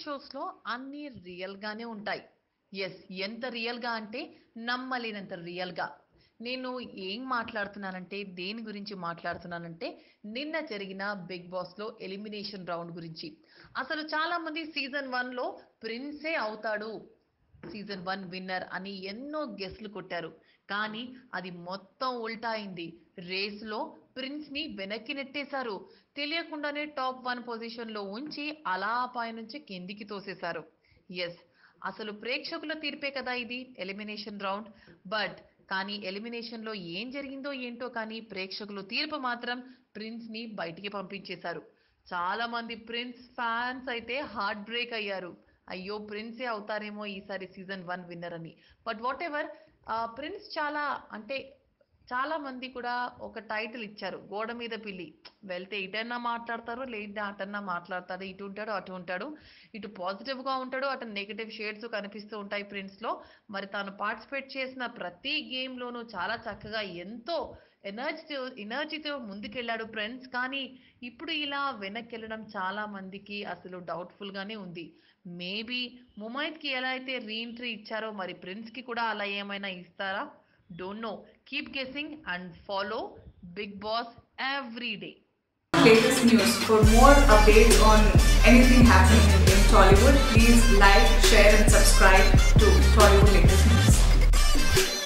షోస్‌లో అన్నీ రియల్‌గానే ఉంటాయి. యెస్. ఎంత రియల్‌గా అంటే నమ్మలేనంత రియల్‌గా. నేను ఏం మాట్లాడుతున్నానంటే, దేని గురించి మాట్లాడుతున్నానంటే, నిన్న జరిగిన 'బిగ్ బాస్‌లో' ఎలిమినేషన్ రౌండ్ గురించి. అసలు చాలామంది సీజన్ 1లో ప్రిన్సే అవుతాడు. సీజన్ 1 విన్నర్ అని ఎన్నో గెస్‌లు కొట్టారు. కానీ అది మొత్తం ఉల్టా అయింది. రేస్‌లో ప్రిన్స్‌ని వెనక్కి నెట్టేశారు. తెలియకుండానే టాప్ 1 పొజిషన్‌లో ఉంచి అలా పైనుంచి కిందికి తోసేశారు. యెస్. అసలు ప్రేక్షకుల తీర్పే కదా ఇది ఎలిమినేషన్ రౌండ్. బట్ కానీ ఎలిమినేషన్‌లో ఏం జరిగిందో ఏంటో కానీ ప్రేక్షకులు తీర్పు మాత్రం ప్రిన్స్‌ని బయటికి పంపించేశారు. చాలామంది ప్రిన్స్ ఫ్యాన్స్ అయితే హార్ట్ బ్రేక్ అయ్యారు. అయ్యో! ప్రిన్సే అవుతారేమో ఈసారి సీజన్ 1 విన్నర్ అని. బట్ వాటెవర్ ఆహ్, ప్రిన్స్ చాలా అంటే చాలా మంది కూడా ఒక టైటిల్ ఇచ్చారు. గోడ మీద పిల్లి. వెళ్తే ఇటన్నా మాట్లాడతారు, లేదా అటన్నా మాట్లాడతారు. ఇటు ఉంటాడు, అటు ఉంటాడు. ఇటు పాజిటివ్‌గా ఉంటాడు, అటు నెగెటివ్ షేడ్స్ కనిపిస్తూ ఉంటాయి ప్రిన్స్‌లో. మరి తాను పార్టిసిపేట్ చేసిన ప్రతి గేమ్‌లోనూ చాలా చక్కగా ఎంతో ఎనర్జీతో ఎనర్జీతో ముందుకెళ్ళాడు ప్రిన్స్. కానీ ఇప్పుడు ఇలా వెనక్కెళ్ళడం చాలా మందికి అసలు డౌట్‌ఫుల్‌గానే ఉంది. మేబీ ముమైత్‌కి ఎలా అయితే రీ ఎంట్రీ ఇచ్చారో మరి ప్రిన్స్‌కి కూడా అలా ఏమైనా ఇస్తారా? Don't know. Keep guessing and follow 'Bigg Boss' every day. latest news. For more updates on anything happening in Tollywood, please like, share, and subscribe to Tollywood Latest News.